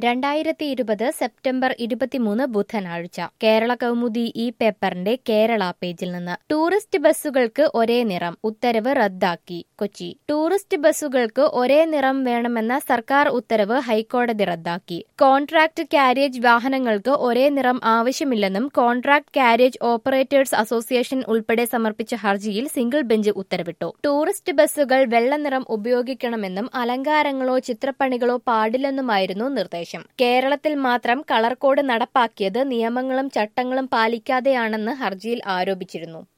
രണ്ടായിരത്തി ഇരുപത് സെപ്റ്റംബർ ഇരുപത്തിമൂന്ന് ബുധനാഴ്ച കേരള കൗമുദി ഈ പേപ്പറിന്റെ കേരള പേജിൽ നിന്ന് ടൂറിസ്റ്റ് ബസ്സുകൾക്ക് ഒരേ നിറം ഉത്തരവ് റദ്ദാക്കി കൊച്ചി ടൂറിസ്റ്റ് ബസ്സുകൾക്ക് ഒരേ നിറം വേണമെന്ന സർക്കാർ ഉത്തരവ് ഹൈക്കോടതി റദ്ദാക്കി കോൺട്രാക്ട് കാരിയേജ് വാഹനങ്ങൾക്ക് ഒരേ നിറം ആവശ്യമില്ലെന്നും കോൺട്രാക്ട് കാരിയേജ് ഓപ്പറേറ്റേഴ്സ് അസോസിയേഷൻ ഉൾപ്പെടെ സമർപ്പിച്ച ഹർജിയിൽ സിംഗിൾ ബെഞ്ച് ഉത്തരവിട്ടു ടൂറിസ്റ്റ് ബസ്സുകൾ വെള്ള നിറം ഉപയോഗിക്കണമെന്നും അലങ്കാരങ്ങളോ ചിത്രപ്പണികളോ പാടില്ലെന്നുമായിരുന്നു നിർദ്ദേശം കേരളത്തിൽ മാത്രം കളർ കോഡ് നടപ്പാക്കിയത് നിയമങ്ങളും ചട്ടങ്ങളും പാലിക്കാതെയാണെന്ന് ഹർജിയിൽ ആരോപിച്ചിരുന്നു